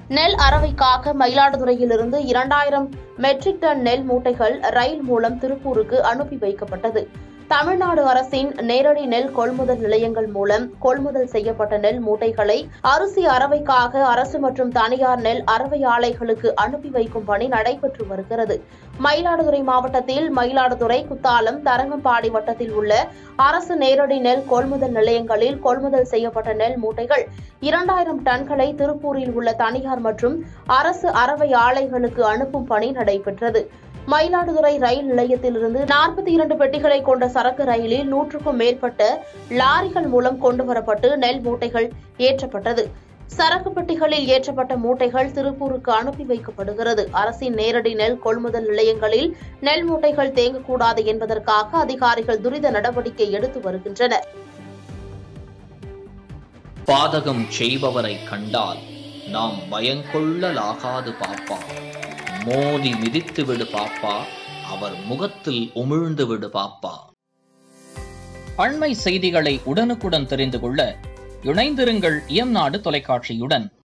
நெல் அரவைக்காக மயிலாடுதுறையிலிருந்து இரண்டாயிரம் matric ton நெல் மூட்டைகள் ரயில் மூலம் திருப்பூருக்கு அனுப்பி வைக்கப்பட்டது தமிழ்நாடு அரசின் நேரடி நெல் கொள்முதல் நிலையங்கள் மூலம் கொள்முதல் செய்யப்பட்ட நெல் மூட்டைகளை அரிசி அரவைக்காக அரசு மற்றும் தனியார் நெல் அரவை ஆலைகளுக்கு அனுப்பி வைக்கும் பணி நடைபெற்று வருகிறது மயிலாடுதுறை மாவட்டத்தில் மயிலாடுதுறை குத்தாலம் தரங்கம்பாடி வட்டத்தில் உள்ள அரசு நேரடி நெல் கொள்முதல் நிலையங்களில் கொள்முதல் செய்யப்பட்ட நெல் மூட்டைகள் இரண்டாயிரம் டன்களை திருப்பூரில் உள்ள தனியார் மற்றும் அரசு அரவை ஆலைகளுக்கு அனுப்பும் பணி நடைபெற்றது மயிலாடுதுறை ரயில் நிலையத்திலிருந்து நாற்பத்தி இரண்டு பெட்டிகளை கொண்ட சரக்கு ரயிலில் நூற்றுக்கும் மேற்பட்ட லாரிகள் மூலம் கொண்டுவரப்பட்டு நெல் மூட்டைகள் ஏற்றப்பட்டது சரக்கு பெட்டிகளில் ஏற்றப்பட்ட மூட்டைகள் திருப்பூருக்கு அனுப்பி வைக்கப்படுகிறது அரசின் நேரடி நெல் கொள்முதல் நிலையங்களில் நெல் மூட்டைகள் தேங்கக்கூடாது என்பதற்காக அதிகாரிகள் துரித நடவடிக்கை எடுத்து வருகின்றனர் பாதகம் செய்பவரை கண்டால் நாம் பயங்கொள்ளலாகாது பாப்பா மோதி மிதித்து விடு பாப்பா அவர் முகத்தில் உமிழ்ந்து விடு பாப்பா அண்மை செய்திகளை உடனுக்குடன் தெரிந்து கொள்ள இணைந்திருங்கள் எம் நாடு தொலைக்காட்சியுடன்